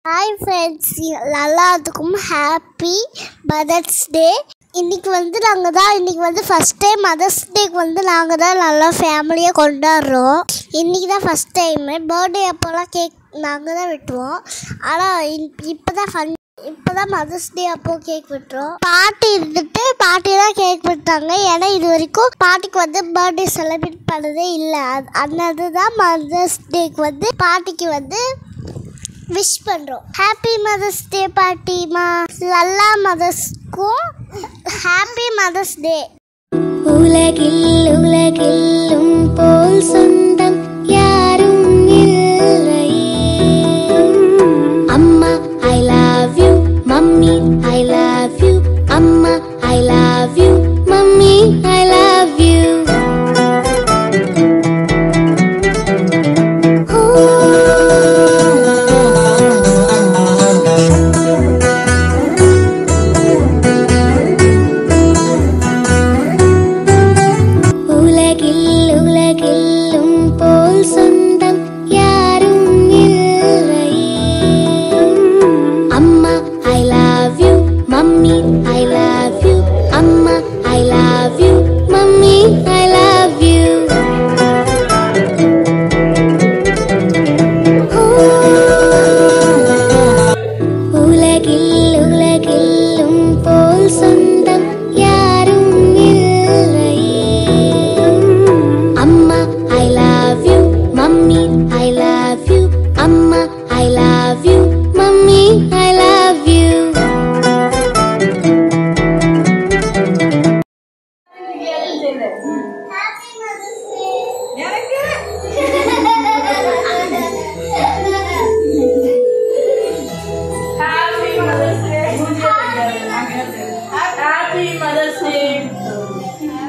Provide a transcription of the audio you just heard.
Hi friends எல்லாத்துக்கும் happy mother's day இன்னைக்கு வந்து நாங்கள் தான் இன்னைக்கு வந்து ஃபஸ்ட் டைம் மதர்ஸ் டேக்கு வந்து நாங்கள் தான் நல்லா ஃபேமிலியாக கொண்டாடுறோம் இன்னைக்கு தான் ஃபஸ்ட் டைமு பர்த்டே அப்போல்லாம் கேக் நாங்கள் தான் வெட்டுவோம் ஆனால் இப்போ தான் ஃபன் இப்போ தான் மதர்ஸ் டே அப்போ கேக் வெட்டுறோம் பாட்டி இருந்துட்டு பாட்டி தான் கேக் வெட்டாங்க ஏன்னா இது வரைக்கும் பாட்டிக்கு வந்து பர்த்டே செலிப்ரேட் பண்ணதே இல்லை அது அந்த தான் மதர்ஸ் டேக்கு வந்து பாட்டிக்கு வந்து விஷ் பண்ணுறோம் ஹாப்பி மதர்ஸ் டே பாட்டிமா லல்லா மதர்ஸ்க்கும் ஹாப்பி மதர்ஸ் டே உலகில் உலகில்லும் போல் சொந்தம் யாரும் இல்லை அம்மா I love you mummy I love you அம்மா I love you mummy I love you உலகில் உலகில்லும் போல் சொந்தம் யாரும் இல்லை அம்மா I love you mummy I love you அம்மா I love you mummy I love you உலகில் உலகில்லும் போல் சொந்தம் யாரும் இல்லை அம்மா I love you mummy I love you அம்மா I love you mummy I love you Happy Mother's Day. Happy Mother's Day.